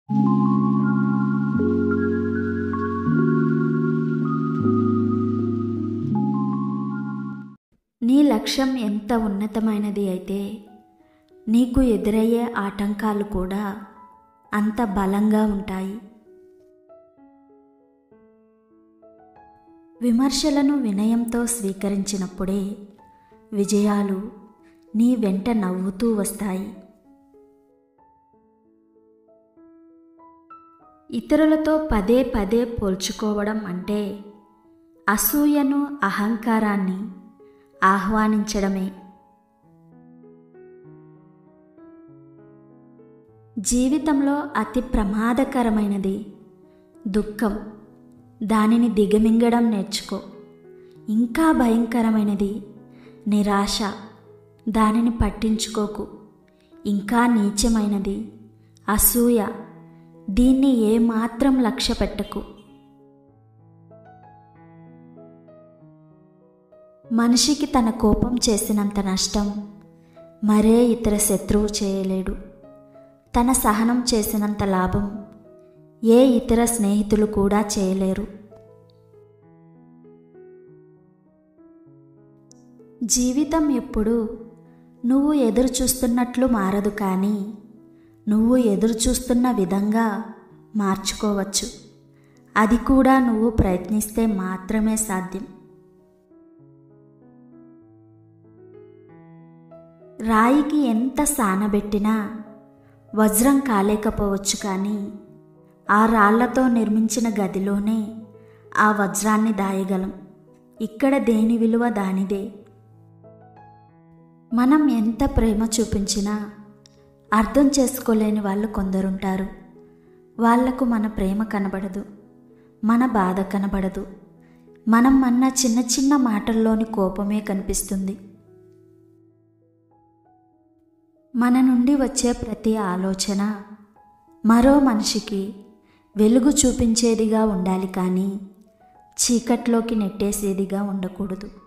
నీ లక్ష్యం ఎంత ఉన్నతమైనది అయితే నీకు ఎదురయ్యే ఆటంకాలు కూడా అంత బలంగా ఉంటాయి విమర్శలను వినయంతో స్వీకరించినప్పుడే విజయాలు నీ వెంట నవ్వుతూ వస్తాయి ఇతరులతో పదే పదే పోల్చుకోవడం అంటే అసూయను అహంకారాన్ని ఆహ్వానించడమే జీవితంలో అతి ప్రమాదకరమైనది దుఃఖం దానిని దిగమింగడం నేర్చుకో ఇంకా భయంకరమైనది నిరాశ దానిని పట్టించుకోకు ఇంకా నీచమైనది అసూయ దీన్ని ఏమాత్రం లక్ష్య పెట్టకు మనిషికి తన కోపం చేసినంత నష్టం మరే ఇతర శత్రువు చేయలేడు తన సహనం చేసినంత లాభం ఏ ఇతర స్నేహితులు కూడా చేయలేరు జీవితం ఎప్పుడు నువ్వు ఎదురు చూస్తున్నట్లు మారదు కానీ నువ్వు ఎదురు చూస్తున్న విధంగా మార్చుకోవచ్చు అది కూడా నువ్వు ప్రయత్నిస్తే మాత్రమే సాధ్యం రాయికి ఎంత సానబెట్టినా వజ్రం కాలేకపోవచ్చు కానీ ఆ రాళ్లతో నిర్మించిన గదిలోనే ఆ వజ్రాన్ని దాయగలం ఇక్కడ దేని విలువ దానిదే మనం ఎంత ప్రేమ చూపించినా అర్థం చేసుకోలేని వాళ్ళు కొందరుంటారు వాళ్లకు మన ప్రేమ కనబడదు మన బాధ కనబడదు మనం అన్న చిన్న చిన్న మాటల్లోని కోపమే కనిపిస్తుంది మన నుండి వచ్చే ప్రతి ఆలోచన మరో మనిషికి వెలుగు చూపించేదిగా ఉండాలి కానీ చీకట్లోకి నెట్టేసేదిగా ఉండకూడదు